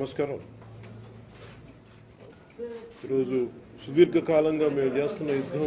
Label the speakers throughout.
Speaker 1: నమస్కారం ఈరోజు సుదీర్ఘకాలంగా మేము చేస్తున్న యుద్ధం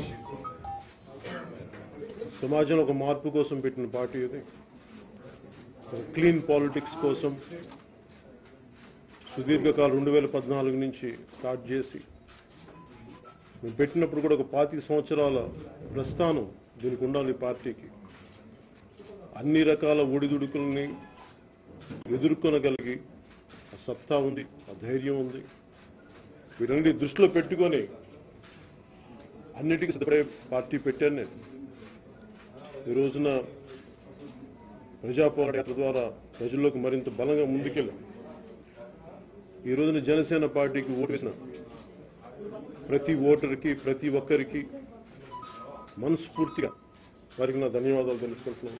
Speaker 1: సమాజంలో ఒక మార్పు కోసం పెట్టిన పార్టీ ఇది ఒక క్లీన్ పాలిటిక్స్ కోసం సుదీర్ఘకాలం రెండు వేల పద్నాలుగు నుంచి స్టార్ట్ చేసి మేము పెట్టినప్పుడు కూడా ఒక పాతిక సంవత్సరాల ప్రస్థానం దీనికి ఉండాలి ఈ పార్టీకి అన్ని రకాల ఒడిదుడుకుల్ని ఎదుర్కొనగలిగి ఆ సత్తా ఉంది ఆ ధైర్యం ఉంది వీటన్నిటి దృష్టిలో పెట్టుకొని అన్నిటికీ సిద్ధపడే పార్టీ పెట్టాను నేను ఈ రోజున ప్రజా పోరాట యాత్ర ద్వారా ప్రజల్లోకి మరింత బలంగా ముందుకెళ్ళాం ఈ రోజున జనసేన పార్టీకి ఓటు వేసిన ప్రతి ఓటర్కి ప్రతి ఒక్కరికి మనస్ఫూర్తిగా వారికి నా ధన్యవాదాలు తెలుపుకుంటున్నాను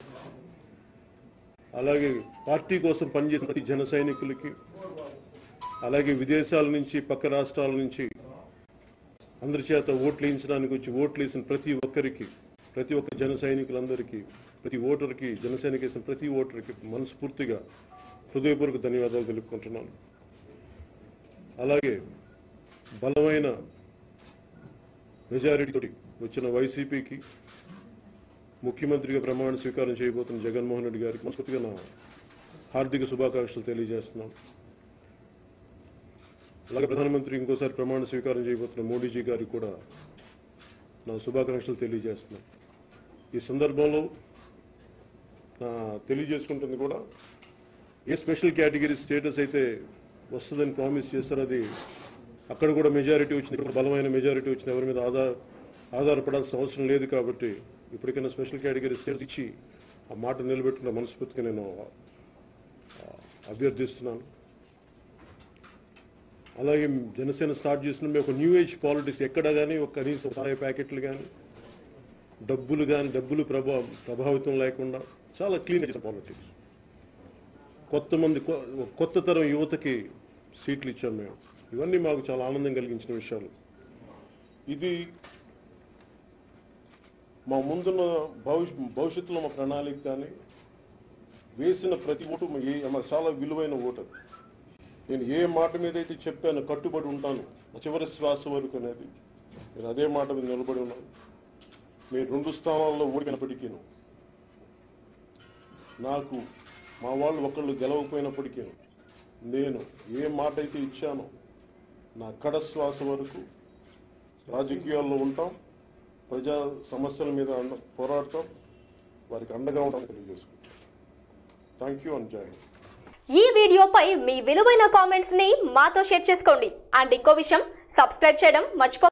Speaker 1: అలాగే పార్టీ కోసం పనిచేసిన ప్రతి జన సైనికులకి అలాగే విదేశాల నుంచి పక్క రాష్ట్రాల నుంచి అందరి చేత ఓట్లు వేయించడానికి వచ్చి ఓట్లు వేసిన ప్రతి ఒక్కరికి ప్రతి ఒక్క జన సైనికులందరికీ ప్రతి ఓటర్కి జనసేనకి వేసిన ప్రతి ఓటర్కి మనస్ఫూర్తిగా హృదయపూర్వక ధన్యవాదాలు తెలుపుకుంటున్నాను అలాగే బలమైన మెజారిటీతోటి వచ్చిన వైసీపీకి ముఖ్యమంత్రిగా ప్రమాణ స్వీకారం చేయబోతున్న జగన్మోహన్ రెడ్డి గారికి మనస్ఫూర్తిగా నా హార్దిక శుభాకాంక్షలు తెలియజేస్తున్నాం అలాగే ప్రధానమంత్రి ఇంకోసారి ప్రమాణ స్వీకారం చేయబోతున్న మోడీజీ గారికి కూడా నా శుభాకాంక్షలు తెలియజేస్తున్నాం ఈ సందర్భంలో నా తెలియజేసుకుంటుంది కూడా ఏ స్పెషల్ కేటగిరీ స్టేటస్ అయితే వస్తుందని ప్రామిస్ చేస్తారో అది అక్కడ కూడా మెజారిటీ వచ్చింది ఇక్కడ బలమైన మెజారిటీ వచ్చింది ఎవరి మీద ఆధార ఆధారపడాల్సిన అవసరం లేదు కాబట్టి ఇప్పటికైనా స్పెషల్ కేటగిరీ స్టేటస్ ఇచ్చి ఆ మాట నిలబెట్టుకున్న మనస్ఫూర్తిగా నేను ఆ, అభ్యర్థిస్తున్నాను అలాగే జనసేన స్టార్ట్ చేసిన మేము ఒక న్యూ ఏజ్ పాలిటిక్స్ ఎక్కడ కానీ ఒక కనీసం సహాయ ప్యాకెట్లు కానీ డబ్బులు కానీ డబ్బులు ప్రభా ప్రభావితం లేకుండా చాలా క్లీన్ చేసిన పాలిటిక్స్ కొత్త మంది కొ- కొత్త తరం యువతకి సీట్లు ఇచ్చాం మేము ఇవన్నీ మాకు చాలా ఆనందం కలిగించిన విషయాలు ఇది మా ముందున్న భవిష్య భవిష్యత్తులో మా ప్రణాళిక కానీ వేసిన ప్రతి ఓటు మా ఏ- మాకు చాలా విలువైన ఓటు అది. నేను ఏ మాట మీద అయితే చెప్పానో కట్టుబడి ఉంటాను నా చివరి శ్వాస వరకు అనేది నేను అదే మాట మీద నిలబడి ఉన్నాను మీరు రెండు స్థానాల్లో ఓడినప్పటికీ నాకు మా వాళ్ళు ఒకళ్ళు గెలవకపోయినప్పటికీ నేను ఏ మాట అయితే ఇచ్చానో నా కడ శ్వాస వరకు రాజకీయాల్లో ఉంటాం ప్రజా సమస్యల మీద అండ పోరాడతాం వారికి అండగా ఉంటాం తెలియజేసుకుంటాం థ్యాంక్ యూ అండ్ జై హింద్
Speaker 2: ఈ వీడియోపై మీ విలువైన కామెంట్స్ ని మాతో షేర్ చేసుకోండి అండ్ ఇంకో విషయం సబ్స్క్రైబ్ చేయడం మర్చిపో